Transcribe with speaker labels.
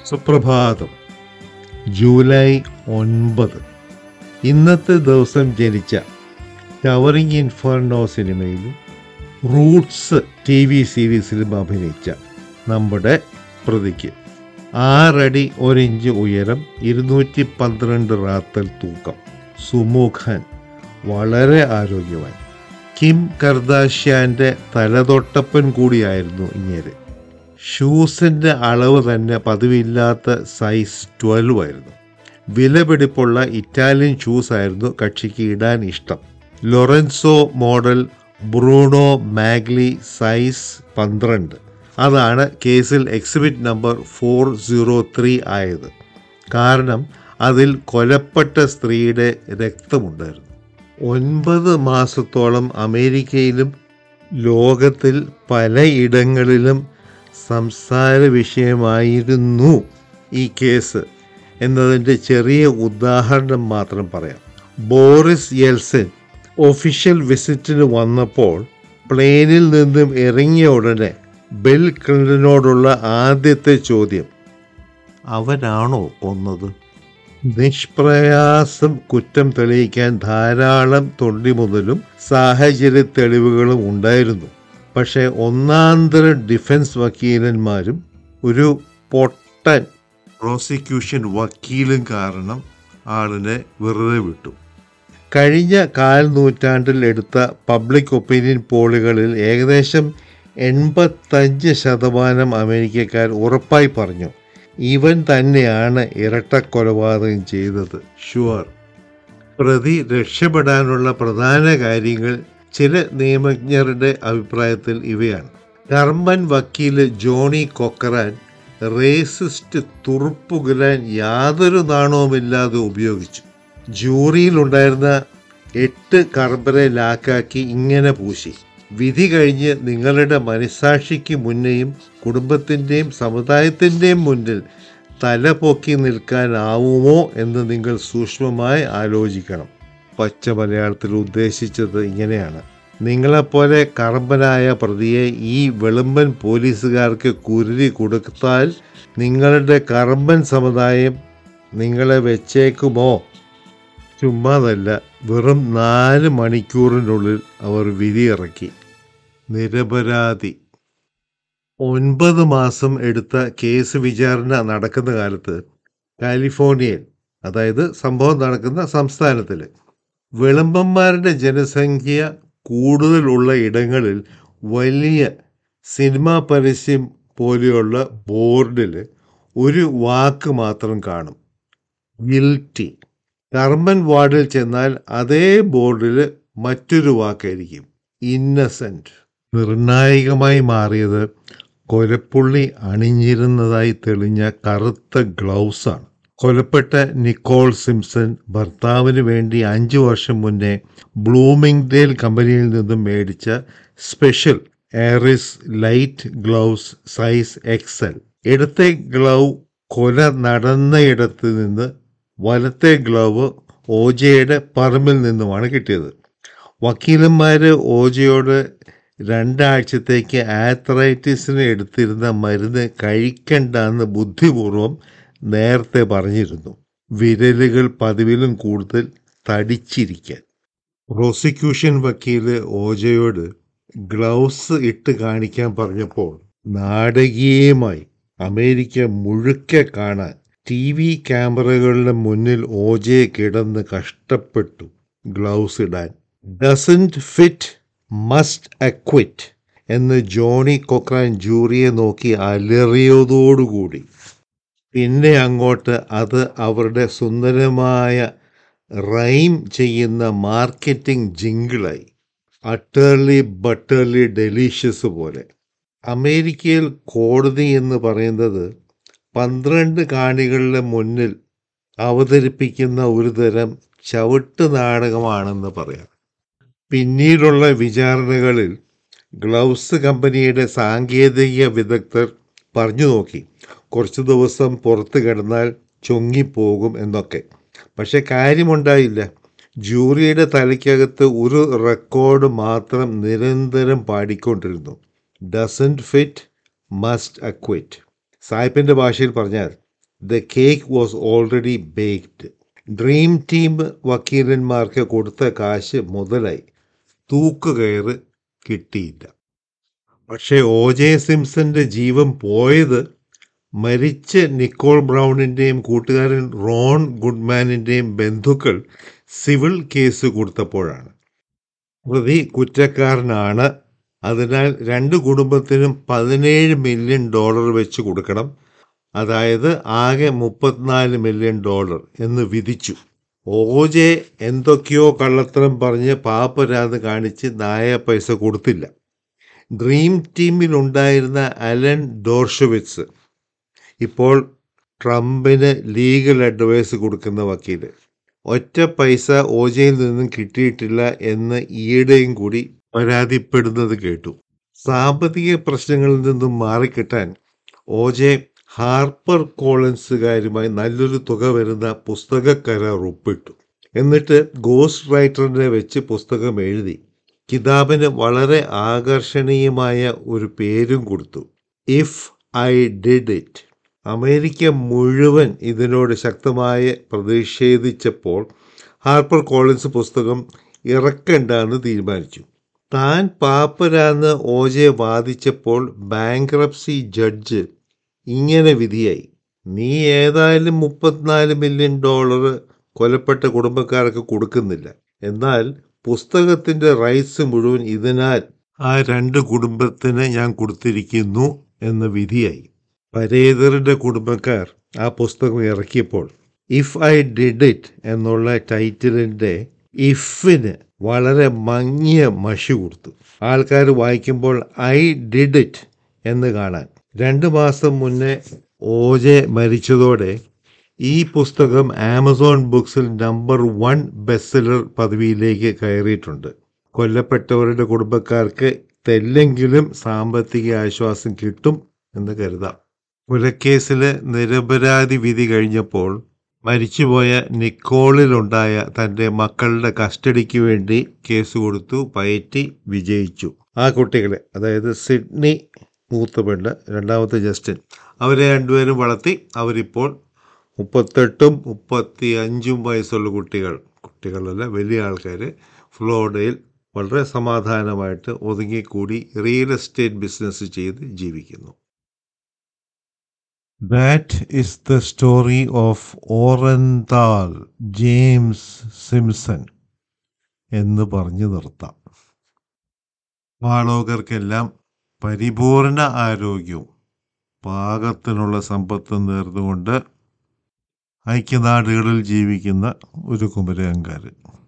Speaker 1: സുപ്രഭാതം ജൂലൈ ഒൻപത് ഇന്നത്തെ ദിവസം ജനിച്ച ടവറിംഗ് ഇൻഫർണോ സിനിമയിലും റൂട്ട്സ് ടി വി സീരീസിലും അഭിനയിച്ച നമ്മുടെ പ്രതിക്ക് ആറടി ഒരിഞ്ച് ഉയരം ഇരുന്നൂറ്റി പന്ത്രണ്ട് റാത്തൽ തൂക്കം സുമുഖൻ വളരെ ആരോഗ്യവാൻ കിം കർദാഷ്യാന്റെ തലതൊട്ടപ്പൻ കൂടിയായിരുന്നു ഇങ്ങനെ ഷൂസിൻ്റെ അളവ് തന്നെ പതിവില്ലാത്ത സൈസ് ട്വൽവ് ആയിരുന്നു വിലപിടിപ്പുള്ള ഇറ്റാലിയൻ ഷൂസ് ആയിരുന്നു കക്ഷിക്ക് ഇടാൻ ഇഷ്ടം Lorenzo model Bruno Magli size പന്ത്രണ്ട് അതാണ് കേസിൽ exhibit number four zero three ആയത് കാരണം അതിൽ കൊലപ്പെട്ട സ്ത്രീയുടെ രക്തമുണ്ടായിരുന്നു ഒൻപത് മാസത്തോളം അമേരിക്കയിലും ലോകത്തിൽ പലയിടങ്ങളിലും സംസാര വിഷയമായിരുന്നു ഈ കേസ് എന്നതിൻ്റെ ചെറിയ ഉദാഹരണം മാത്രം പറയാം ബോറിസ് യെൽസൻ ഒഫീഷ്യൽ വിസിറ്റിന് വന്നപ്പോൾ പ്ലെയിനിൽ നിന്നും ഇറങ്ങിയ ഉടനെ ബിൽ ക്ലിൻ്റനോടുള്ള ആദ്യത്തെ ചോദ്യം അവനാണോ കൊന്നത് നിഷ്പ്രയാസം കുറ്റം തെളിയിക്കാൻ ധാരാളം തൊണ്ടി മുതലും സാഹചര്യ തെളിവുകളും ഉണ്ടായിരുന്നു പക്ഷേ ഒന്നാന്തര ഡിഫൻസ് വക്കീലന്മാരും ഒരു പൊട്ടൻ പ്രോസിക്യൂഷൻ വക്കീലും കാരണം ആളിനെ വെറുതെ വിട്ടു കഴിഞ്ഞ കാൽ നൂറ്റാണ്ടിൽ എടുത്ത പബ്ലിക് ഒപ്പീനിയൻ പോളുകളിൽ ഏകദേശം എൺപത്തഞ്ച് ശതമാനം അമേരിക്കക്കാർ ഉറപ്പായി പറഞ്ഞു ഇവൻ തന്നെയാണ് ഇരട്ടക്കൊലപാതകം ചെയ്തത് ഷുവർ പ്രതി രക്ഷപ്പെടാനുള്ള പ്രധാന കാര്യങ്ങൾ ചില നിയമജ്ഞരുടെ അഭിപ്രായത്തിൽ ഇവയാണ് കർമ്മൻ വക്കീല് ജോണി കൊക്കറാൻ റേസിസ്റ്റ് തുറുപ്പുകുലാൻ യാതൊരു നാണവുമില്ലാതെ ഉപയോഗിച്ചു ജൂറിയിലുണ്ടായിരുന്ന എട്ട് കർബറെ ലാക്കാക്കി ഇങ്ങനെ പൂശി വിധി കഴിഞ്ഞ് നിങ്ങളുടെ മനസാക്ഷിക്ക് മുന്നേയും കുടുംബത്തിൻ്റെയും സമുദായത്തിൻ്റെയും മുന്നിൽ തല പൊക്കി നിൽക്കാനാവുമോ എന്ന് നിങ്ങൾ സൂക്ഷ്മമായി ആലോചിക്കണം പച്ച മലയാളത്തിൽ ഉദ്ദേശിച്ചത് ഇങ്ങനെയാണ് നിങ്ങളെപ്പോലെ കറമ്പനായ പ്രതിയെ ഈ വെളുമ്പൻ പോലീസുകാർക്ക് കുരുതി കൊടുത്താൽ നിങ്ങളുടെ കറമ്പൻ സമുദായം നിങ്ങളെ വെച്ചേക്കുമോ ചുമ്മാതല്ല വെറും നാല് മണിക്കൂറിനുള്ളിൽ അവർ വിധിയിറക്കി നിരപരാധി ഒൻപത് മാസം എടുത്ത കേസ് വിചാരണ നടക്കുന്ന കാലത്ത് കാലിഫോർണിയയിൽ അതായത് സംഭവം നടക്കുന്ന സംസ്ഥാനത്തിൽ വിളമ്പന്മാരുടെ ജനസംഖ്യ കൂടുതലുള്ള ഇടങ്ങളിൽ വലിയ സിനിമാ പരസ്യം പോലെയുള്ള ബോർഡിൽ ഒരു വാക്ക് മാത്രം കാണും ഗിൽറ്റി കർമ്മൻ വാർഡിൽ ചെന്നാൽ അതേ ബോർഡിൽ മറ്റൊരു വാക്കായിരിക്കും ഇന്നസെന്റ് നിർണായകമായി മാറിയത് കൊലപ്പുള്ളി അണിഞ്ഞിരുന്നതായി തെളിഞ്ഞ കറുത്ത ഗ്ലൗസാണ് കൊലപ്പെട്ട നിക്കോൾ സിംസൺ ഭർത്താവിന് വേണ്ടി അഞ്ചു വർഷം മുന്നേ ബ്ലൂമിംഗ്ഡേൽ കമ്പനിയിൽ നിന്നും മേടിച്ച special Aris light gloves size XL ഇടത്തെ ഗ്ലൗ കൊല നടന്നയിടത്ത് നിന്ന് വലത്തെ ഗ്ലൗവ് ഓജയുടെ പറമ്പിൽ നിന്നുമാണ് കിട്ടിയത് വക്കീലന്മാർ ഓജയോട് രണ്ടാഴ്ചത്തേക്ക് ആത്രൈറ്റിസിന് എടുത്തിരുന്ന മരുന്ന് കഴിക്കണ്ടെന്ന് ബുദ്ധിപൂർവം നേരത്തെ പറഞ്ഞിരുന്നു വിരലുകൾ പതിവിലും കൂടുതൽ തടിച്ചിരിക്കാൻ പ്രോസിക്യൂഷൻ വക്കീല് ഓജയോട് ഗ്ലൗസ് ഇട്ട് കാണിക്കാൻ പറഞ്ഞപ്പോൾ നാടകീയമായി അമേരിക്ക മുഴുക്കെ കാണാൻ ടി വി ക്യാമറകളുടെ മുന്നിൽ ഓജെ കിടന്ന് കഷ്ടപ്പെട്ടു ഗ്ലൗസ് ഇടാൻ ഡസൻറ്റ് ഫിറ്റ് മസ്റ്റ് അക്വിറ്റ് എന്ന് ജോണി കൊക്രാൻ ജൂറിയെ നോക്കി അലറിയതോടുകൂടി പിന്നെ അങ്ങോട്ട് അത് അവരുടെ സുന്ദരമായ റൈം ചെയ്യുന്ന മാർക്കറ്റിംഗ് ജിങ്കിളായി അട്ടേർലി ബട്ടേർലി ഡെലീഷ്യസ് പോലെ അമേരിക്കയിൽ കോടതി എന്ന് പറയുന്നത് പന്ത്രണ്ട് കാണികളുടെ മുന്നിൽ അവതരിപ്പിക്കുന്ന ഒരു തരം ചവിട്ട് നാടകമാണെന്ന് പറയാം പിന്നീടുള്ള വിചാരണകളിൽ ഗ്ലൗസ് കമ്പനിയുടെ സാങ്കേതിക വിദഗ്ധർ പറഞ്ഞു നോക്കി കുറച്ച് ദിവസം പുറത്ത് കിടന്നാൽ ചൊങ്ങിപ്പോകും എന്നൊക്കെ പക്ഷെ കാര്യമുണ്ടായില്ല ജൂറിയുടെ തലയ്ക്കകത്ത് ഒരു റെക്കോർഡ് മാത്രം നിരന്തരം പാടിക്കൊണ്ടിരുന്നു ഡസൻറ്റ് ഫിറ്റ് മസ്റ്റ് അക്വിറ്റ് സായിപ്പിൻ്റെ ഭാഷയിൽ പറഞ്ഞാൽ the cake was already baked dream team വക്കീലന്മാർക്ക് കൊടുത്ത കാശ് മുതലായി തൂക്കുകയറ് കിട്ടിയില്ല പക്ഷേ ഒ ജെ സിംസന്റെ ജീവൻ പോയത് മരിച്ച നിക്കോൾ ബ്രൗണിൻ്റെയും കൂട്ടുകാരൻ റോൺ ഗുഡ്മാനിൻ്റെയും ബന്ധുക്കൾ സിവിൽ കേസ് കൊടുത്തപ്പോഴാണ് പ്രതി കുറ്റക്കാരനാണ് അതിനാൽ രണ്ട് കുടുംബത്തിനും പതിനേഴ് മില്യൺ ഡോളർ വെച്ച് കൊടുക്കണം അതായത് ആകെ മുപ്പത്തിനാല് മില്യൺ ഡോളർ എന്ന് വിധിച്ചു ഓജെ എന്തൊക്കെയോ കള്ളത്തരം പറഞ്ഞ് പാപ്പരാന്ന് കാണിച്ച് നായ പൈസ കൊടുത്തില്ല ഡ്രീം ടീമിലുണ്ടായിരുന്ന അലൻ ഡോർഷവിറ്റ്സ് ഇപ്പോൾ ട്രംപിന് ലീഗൽ അഡ്വൈസ് കൊടുക്കുന്ന വക്കീല് ഒറ്റ പൈസ ഓജയിൽ നിന്നും കിട്ടിയിട്ടില്ല എന്ന് ഈയിടെയും കൂടി പരാതിപ്പെടുന്നത് കേട്ടു സാമ്പത്തിക പ്രശ്നങ്ങളിൽ നിന്നും മാറിക്കിട്ടാൻ ഓജെ ഹാർപ്പർ കോളൻസുകാരുമായി നല്ലൊരു തുക വരുന്ന പുസ്തക കരാർ ഒപ്പിട്ടു എന്നിട്ട് ഗോസ്റ്റ് റൈറ്ററിനെ വെച്ച് പുസ്തകം എഴുതി കിതാബിന് വളരെ ആകർഷണീയമായ ഒരു പേരും കൊടുത്തു if I did it America മുഴുവൻ ഇതിനോട് ശക്തമായി പ്രതിഷേധിച്ചപ്പോൾ ഹാർപ്പർ കോളിൻസ് പുസ്തകം ഇറക്കണ്ടെന്ന് തീരുമാനിച്ചു താൻ പാപ്പരാന്ന് ഓജെ വാദിച്ചപ്പോൾ ബാങ്ക്രപ്സി ജഡ്ജ് ഇങ്ങനെ വിധിയായി നീ ഏതായാലും മുപ്പത്തിനാല് മില്യൺ ഡോളർ കൊലപ്പെട്ട കുടുംബക്കാർക്ക് കൊടുക്കുന്നില്ല എന്നാൽ പുസ്തകത്തിന്റെ റൈറ്റ്സ് മുഴുവൻ ഇതിനാൽ ആ രണ്ട് കുടുംബത്തിന് ഞാൻ കൊടുത്തിരിക്കുന്നു എന്ന വിധിയായി പരേതറിന്റെ കുടുംബക്കാർ ആ പുസ്തകം ഇറക്കിയപ്പോൾ ഇഫ് ഐ ഡിഡ് ഇറ്റ് എന്നുള്ള ടൈറ്റിലിന്റെ ഇഫിന് വളരെ മങ്ങിയ മഷി കൊടുത്തു ആൾക്കാർ വായിക്കുമ്പോൾ ഐ ഡിഡ് ഇറ്റ് എന്ന് കാണാൻ രണ്ട് മാസം മുന്നേ ഓജെ മരിച്ചതോടെ ഈ പുസ്തകം ആമസോൺ ബുക്സിൽ നമ്പർ വൺ ബെസ്റ്റ്സെല്ലർ പദവിയിലേക്ക് കയറിയിട്ടുണ്ട് കൊല്ലപ്പെട്ടവരുടെ കുടുംബക്കാർക്ക് തെല്ലെങ്കിലും സാമ്പത്തിക ആശ്വാസം കിട്ടും എന്ന് കരുതാം കൊലക്കേസില് നിരപരാധി വിധി കഴിഞ്ഞപ്പോൾ മരിച്ചുപോയ നിക്കോളിലുണ്ടായ തൻ്റെ മക്കളുടെ കസ്റ്റഡിക്ക് വേണ്ടി കേസ് കൊടുത്തു പയറ്റി വിജയിച്ചു ആ കുട്ടികളെ അതായത് സിഡ്നി മൂത്ത പെണ്ണ് രണ്ടാമത്തെ ജസ്റ്റിൻ അവരെ രണ്ടുപേരും വളർത്തി അവരിപ്പോൾ മുപ്പത്തെട്ടും മുപ്പത്തി അഞ്ചും വയസ്സുള്ള കുട്ടികൾ കുട്ടികളല്ല വലിയ ആൾക്കാർ ഫ്ലോറിഡയിൽ വളരെ സമാധാനമായിട്ട് ഒതുങ്ങിക്കൂടി റിയൽ എസ്റ്റേറ്റ് ബിസിനസ് ചെയ്ത് ജീവിക്കുന്നു that is the story of Orenthal James Simpson എന്ന് പറഞ്ഞു നിർത്താം മാളോകർക്കെല്ലാം പരിപൂർണ ആരോഗ്യവും പാകത്തിനുള്ള സമ്പത്തും നേർന്നുകൊണ്ട് ഐക്യനാടുകളിൽ ജീവിക്കുന്ന ഒരു കുമരകങ്കാരൻ